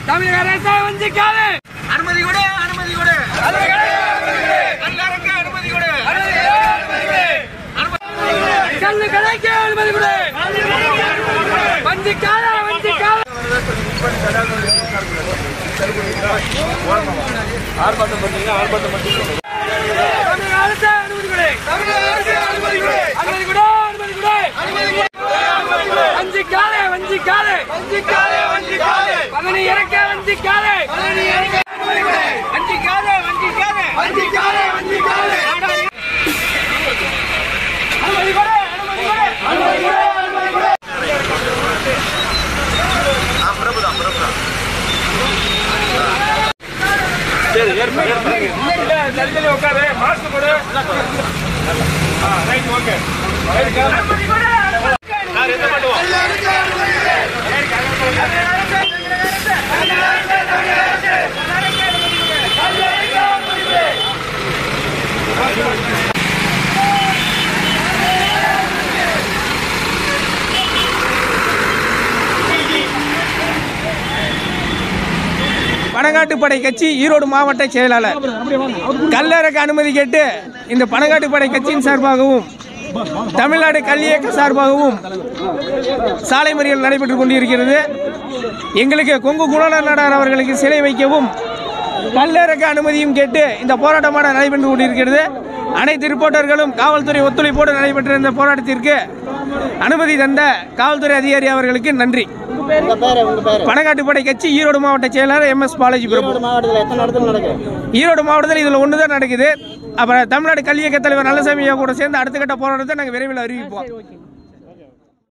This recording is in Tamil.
தமிழக அரசை வஞ்சிக்காது அனுமதி கொடு அனுமதி கொடு எல்லாருக்கும் அனுமதி கொடு கல்லு கடைக்க அனுமதி கொடு வஞ்சிக்காத வஞ்சிக்காத தமிழக அரசை அனுமதி கொடு அனுமதி கொடு அனுமதி கொடு வஞ்சிக்காதே வஞ்சிக்காதே வஞ்சிக்காதே வஞ்சிக்காதே பதனி இறக்க வஞ்சிக்காதே பதனி இறக்க வஞ்சிக்காதே வஞ்சிக்காதே வஞ்சிக்காதே வஞ்சிக்காதே அனுமதி கொடு அனுமதி கொடு அனுமதி கொடு அனுமதி கொடு பனங்காட்டுப்படை கட்சி ஈரோடு மாவட்ட செயலாளர் கல்லறக்க அனுமதி கேட்டு இந்த பனங்காட்டுப்படை கட்சியின் சார்பாகவும் தமிழ்நாடு கல்வி இயக்க சார்பாகவும் சாலை மறியல் நடைபெற்றுக் கொண்டிருக்கிறது எங்களுக்கு கொங்கு குணநாடார் அவர்களுக்கு சிலை வைக்கவும் கல்லறக்க அனுமதியும் கேட்டு இந்த போராட்டமான நடைபெற்று கொண்டிருக்கிறது அனைத்து ரிப்போர்ட்டர்களும் காவல்துறை ஒத்துழைப்போடு நடைபெற்ற இந்த போராட்டத்திற்கு அனுமதி தந்த காவல்துறை அதிகாரி அவர்களுக்கு நன்றி உங்க பேரு உங்க பேரு பனங்காட்டுப்படை கட்சி ஈரோடு மாவட்ட செயலாளர் எம் எஸ் பாலாஜி பிரபு ஈரோடு மாவட்டத்தில் எத்தனை இடத்துல நடக்குது ஈரோடு மாவட்டத்தில் இதில் ஒன்று தான் நடக்குது அப்புறம் தமிழ்நாடு கல்வி இயக்க தலைவர் நல்லசாமி ஐயா கூட சேர்ந்து அடுத்த கட்ட போராட்டத்தை நாங்கள் விரைவில் அறிவிப்போம்